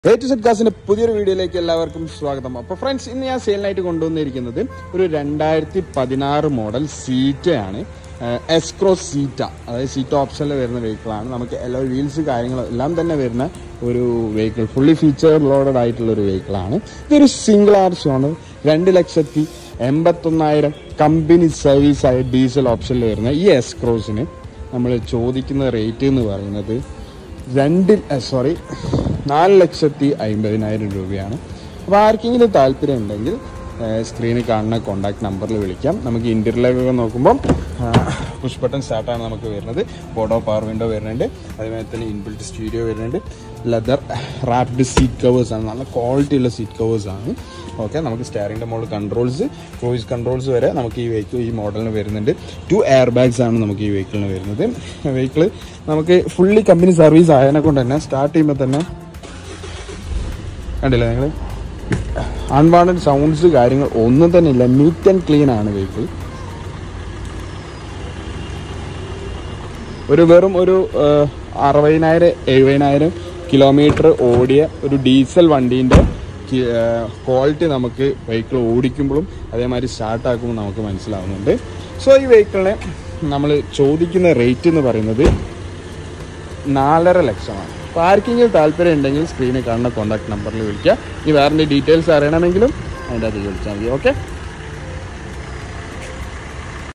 rate set കാസിന്റെ പുതിയൊരു വീഡിയോയിലേക്ക് എല്ലാവർക്കും സ്വാഗതം അപ്പോൾ ഫ്രണ്ട്സ് ഇന്ന് ഞാൻ സെയിലിനായിട്ട് കൊണ്ടുവന്നിരിക്കുന്നത് ഒരു രണ്ടായിരത്തി പതിനാറ് മോഡൽ സീറ്റയാണ് എസ്ക്രോസ് സീറ്റ അതായത് സീറ്റ ഓപ്ഷനിൽ വരുന്ന വെഹിക്കിളാണ് നമുക്ക് എല്ലാ വീൽസ് കാര്യങ്ങളും എല്ലാം തന്നെ വരുന്ന ഒരു വെഹിക്കിൾ ഫുള്ളി ഫീച്ചർ ലോഡഡ് ആയിട്ടുള്ള ഒരു വെഹിക്കിളാണ് ഇതൊരു സിംഗിൾ ആർച്ചാണ് രണ്ട് ലക്ഷത്തി എൺപത്തൊന്നായിരം കമ്പനി സർവീസ് ആയ ഡീസൽ ഓപ്ഷനിൽ വരുന്ന ഈ എസ്ക്രോസിന് നമ്മൾ ചോദിക്കുന്ന റേറ്റ് എന്ന് പറയുന്നത് രണ്ട് സോറി നാല് ലക്ഷത്തി അമ്പതിനായിരം രൂപയാണ് അപ്പോൾ ആർക്കെങ്കിലും താല്പര്യം ഉണ്ടെങ്കിൽ സ്ക്രീനിൽ കാണുന്ന കോൺടാക്ട് നമ്പറിൽ വിളിക്കാം നമുക്ക് ഇൻറ്റീരിയലൊക്കെ നോക്കുമ്പോൾ പുഷ് ബട്ടൺ സ്റ്റാർട്ടാണ് നമുക്ക് വരുന്നത് ബോഡോ പവർ വിൻഡോ വരുന്നുണ്ട് അതുപോലെ തന്നെ ഇൻബിൽറ്റ് സ്റ്റീരിയോ വരുന്നുണ്ട് ലെതർ റാപ്ഡ് സീറ്റ് കവേഴ്സ് ആണ് നല്ല ക്വാളിറ്റി ഉള്ള സീറ്റ് കവേഴ്സ് ആണ് ഓക്കെ നമുക്ക് സ്റ്റാറിൻ്റെ മുകളിൽ കൺട്രോൾസ് ക്രൂയിസ് കൺട്രോൾസ് വരെ നമുക്ക് ഈ വെഹിക്കിൾ ഈ മോഡലിന് വരുന്നുണ്ട് ടു എയർ ബാഗ്സ് ആണ് നമുക്ക് ഈ വെഹിക്കിളിന് വരുന്നത് വെഹിക്കിൾ നമുക്ക് ഫുള്ളി കമ്പനി സർവീസ് ആയതിനെ കൊണ്ട് തന്നെ സ്റ്റാർട്ട് ചെയ്യുമ്പോൾ തന്നെ കണ്ടില്ലേ നിങ്ങൾ അൺവാണ്ടഡ് സൗണ്ട്സ് കാര്യങ്ങൾ ഒന്നും തന്നെ ഇല്ല നീറ്റ് ആൻഡ് ക്ലീൻ ആണ് വെഹിക്കിൾ ഒരു വെറും ഒരു ആ, അറുപതിനായിരം എഴുപതിനായിരം കിലോമീറ്റർ ഓടിയ ഒരു ഡീസൽ വണ്ടീൻ്റെ ക്വാളിറ്റി നമുക്ക് വെഹിക്കിൾ ഓടിക്കുമ്പോഴും അതേമാതിരി സ്റ്റാർട്ട് ആക്കുമ്പോൾ നമുക്ക് മനസ്സിലാവുന്നുണ്ട് സോ ഈ വെഹിക്കിളിനെ നമ്മൾ ചോദിക്കുന്ന റേറ്റ് എന്ന് പറയുന്നത് നാലര ലക്ഷമാണ് അപ്പോൾ ആർക്കെങ്കിലും താല്പര്യം ഉണ്ടെങ്കിൽ സ്ക്രീനിൽ കാണുന്ന കോൺടാക്ട് നമ്പറിൽ വിളിക്കുക ഇനി വേറെ ഡീറ്റെയിൽസ് അറിയണമെങ്കിലും അതിൻ്റെ അത് വിളിച്ചാൽ മതി ഓക്കെ